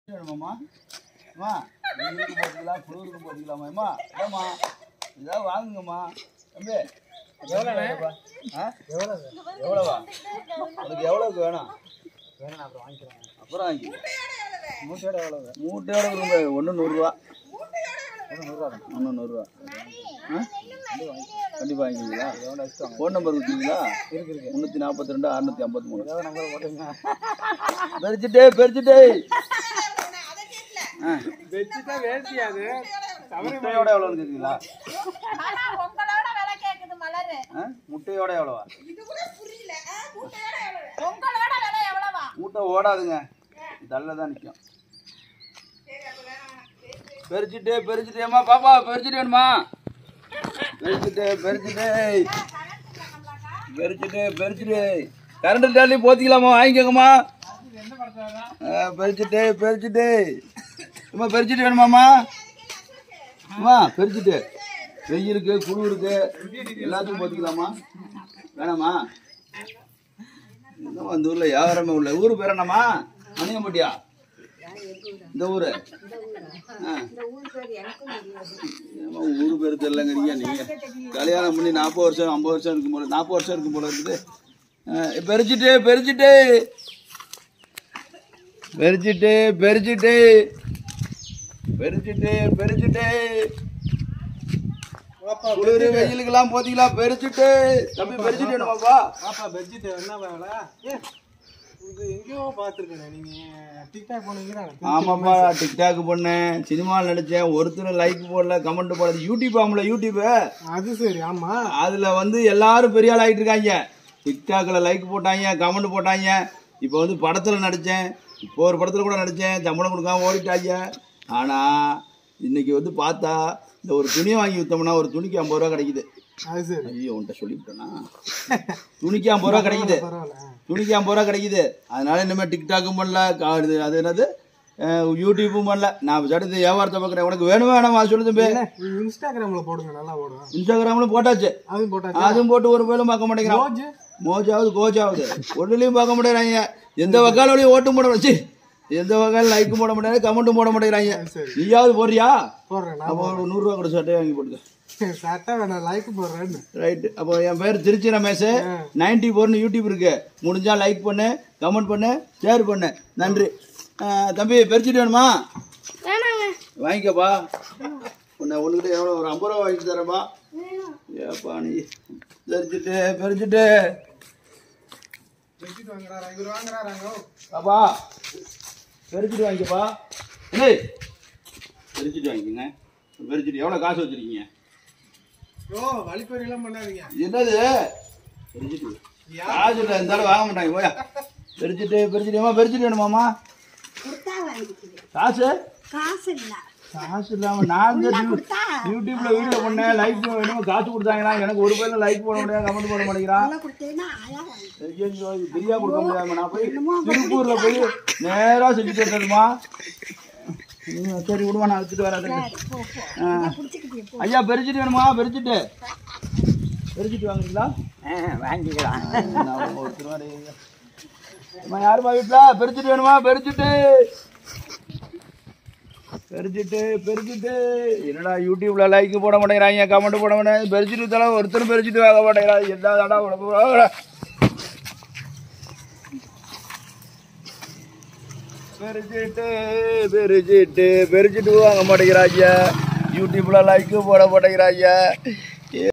வேணுமாம்மா அம்மா வெயிலுக்கு போட்டுக்கலாம் குளிருக்கு போட்டுக்கலாமா அம்மா ஏம்மா இதாக வாங்குங்கம்மா தம்பி எவ்வளோ ஆ எவ்வளோவா அதுக்கு எவ்வளோக்கு வேணும் அப்புறம் வாங்கி மூட்டையோட எவ்வளோ மூட்டையோட ரொம்ப ஒன்று நூறுரூவா ஒன்று நூறுரூவா ஆ கண்டிப்பாக வாங்கிக்கிங்களா ஃபோன் நம்பர் கொடுத்தீங்களா இருக்கு இருக்கு முந்நூற்றி நாற்பத்தி ரெண்டு அறுநூற்றி ஐம்பத்தி மூணு நம்பர் போட்டுங்க பெரிச்சிட்டே பெரிச்சிட்டே ஆ வச்சுட்டா வேட்டியாது முட்டையோட எவ்வளோன்னு கேட்குறீங்களா ஆனா உங்களோட விலை கேக்குது மலரு ஆ முட்டையோட எவ்வளோவா உங்களோட விலை எவ்வளவா மூட்டை ஓடாதுங்க தள்ள தான் நிற்கும் பெரிச்சிட்டே பெரிச்சிட்டேம்மா பாப்பா பெரிச்சிட்டு வேணுமா பெரிச்சிட்டே பெரிச்சிட்டே பெரிச்சிட்டே பெரிச்சிட்டே கரண்ட் டாலி போத்திக்கலாமா வாங்கிக்கோங்கம்மா ஆ, பெரிச்சிட்டே பெரிச்சிட்டே அம்மா பெரிச்சிட்டு வேணுமாம்மா அம்மா பெரிச்சிட்டு வெயிலுக்கு குளிருக்கு எல்லாத்துக்கும் போத்திக்கலாமா வேணாமா என்னம்மா இந்த ஊர்ல வியாபாரமே உள்ள ஊர் பேர் என்னம்மா மணியம்பட்டியா இந்த ஊரு ஆ. ஏம்மா ஊர் பேர் தெரியலங்கிறீங்க நீங்க கல்யாணம் பண்ணி நாற்பது வருஷம் ஐம்பது வருஷம் இருக்கும் போல நாற்பது வருஷம் இருக்கும் போல இருக்குது ஆ, பெரிச்சிட்டு பெரிச்சிட்டு பெரிச்சிட்டு பெரிச்சிட்டு பெரிச்சிட்டு பெரிச்சிட்டு குளிர் வெயிலுக்கெல்லாம் போத்திக்கலாம் பெரிச்சிட்டு தம்பி பெரிச்சிட்டு வேணுமாப்பா பாப்பா பெட்ஷீட் என்ன வேலை ஏ இது எங்கேயோ பார்த்துருக்கேன் நீங்க டிக்டாக் பண்ணுவீங்களா ஆமாப்பா டிக்டாக் பண்ணேன் சினிமாவில் நடித்தேன் ஒருத்தரும் லைக் போடல கமெண்ட் போடல யூடியூப் ஆமல யூடியூப்பு அது சரி ஆமா அதில் வந்து எல்லாரும் பெரிய ஆள் ஆகிட்டு இருக்காங்க டிக்டாக்ல லைக் போட்டாங்க கமெண்ட் போட்டாங்க இப்போ வந்து படத்தில் நடித்தேன் இப்போ ஒரு படத்தில் கூட நடித்தேன் சம்பளம் கொடுக்காம ஓடிட்டாங்க ஆனால் இன்னைக்கு வந்து பார்த்தா இந்த ஒரு துணியை வாங்கி விற்றோம்னா ஒரு துணிக்கு ஐம்பது ரூபா கிடைக்குது அது சரி ஐயோ உன்கிட்ட சொல்லிவிட்டேனா துணிக்கு ஐம்பது ரூபா கிடைக்குது பரவாயில்ல துணிக்கு ஐம்பது ரூபா கிடைக்குது அதனால இனிமேல் டிக்டாக்கும் பண்ணல கா- இது அது என்னது அஹ் யூடியூப்பும் பண்ணல நான் அடுத்து வியாபாரத்தை பார்க்குறேன் உனக்கு வேணுமா வேணாமா சொல்லு தம்பி இல்ல, நீங்க இன்ஸ்டாகிராம்ல போடுங்க நல்லா ஓடும் இன்ஸ்டாகிராமில் போட்டாச்சு அதுவும் போட்டாச்சு அதுவும் போட்டு ஒரு பேரும் பார்க்க மாட்டேங்கிறான் ரோஜ் மோஜாவது கோஜாவது ஒன்றுலையும் பார்க்க மாட்டேங்கிறாங்க எந்த வக்காலோடையும் ஓட்டும் போட வச்சு எந்த வகையில் லைக்கும் போட மாட்டேங்கிறாங்க கமெண்ட்டும் போட மாட்டேங்கிறாங்க சரி நீயாவது போடுறியா போடுறேன் நான் அப்போ ஒரு நூறுரூவா கூட சட்டையை வாங்கி போட்டுக்க சட்டை வேணாம் லைக் போடுறேன்னு ரைட்டு அப்போ என் பேர் திருச்சி ரமேஷ் நைன்டி ஃபோர்னு யூடியூப் இருக்கு முடிஞ்சா லைக் பண்ணு கமெண்ட் பண்ணு ஷேர் பண்ணு நன்றி அஹ் தம்பி பெருச்சிட்டு வேணுமா வாங்கிக்கப்பா உன்னை ஒன்றுக்கிட்ட எவ்வளோ ஒரு ஐம்பது ரூபா வாங்கி தரேன்ப்பா ஏப்பா நீ பெருச்சிட்டு பெருச்சிட்டு பெட்ஷீட் வாங்குறாரா இவர் வாங்குறாராங்க பாப்பா பெருச்சிட்டு வாங்கிக்கப்பா இல்லை பெருச்சிட்டு வாங்கிக்கோங்க பெருச்சிட்டு எவ்வளோ காசு வச்சுருக்கீங்க ஓ வழிப்பறி எல்லாம் பண்ணாதீங்க என்னது பெருச்சிட்டு காசு இல்லை இருந்தாலும் வாங்க மாட்டாங்க போயா பெருச்சிட்டு பெருச்சிட்டு பெருச்சிட்டு வேணுமாம்மா கொடுத்தா வாங்கிக்குது காசு காசு இல்ல காசு இல்லாம நான் இந்த யூ- யூடியூப்ல வீடியோ பண்ணேன் லைக் வேணும் காசு கொடுத்தாங்களா எனக்கு ஒரு பேர்ல லைக் போட முடியாது கமெண்ட் போட மாட்டேங்கிறான் கொடுத்தேன்னா ஆயா வாங்கி ஐயோ இது ஃப்ரீயா கொடுக்க முடியாம நான் போய் திருப்பூர்ல போய் நேரா செஞ்சுட்டு வந்துடுமா சரி விடுவா நான் வச்சுட்டு வரேன் ஆ. பிடிச்சிக்கிட்டே போ ஐயா பெருச்சிட்டு வேணுமா பெருச்சிட்டு பெருச்சிட்டு வாங்குறீங்களா வாங்கிக்கலாம் நான் ஒரு திருவாடி அம்மா யாருமா வீட்டுல பெருச்சிட்டு வேணுமா பெருச்சிட்டு பெருச்சிட்டு பெருச்சிட்டு என்னடா யூடியூப்ல லைக் போட மாட்டேங்கிறாங்க கமெண்ட் போட மாட்டேங்கிறாங்க பெருச்சிட்டு தலை ஒருத்தரும் பெருச்சிட்டு வாங்க மாட்டேங்கிறாங்க என்ன தடா உடம்பு பெருச்சிட்டு பெருச்சிட்டு பெருச்சிட்டு வாங்க மாட்டேங்கிறாங்க யூடியூப்ல லைக் போட மாட்டேங்கிறாங்க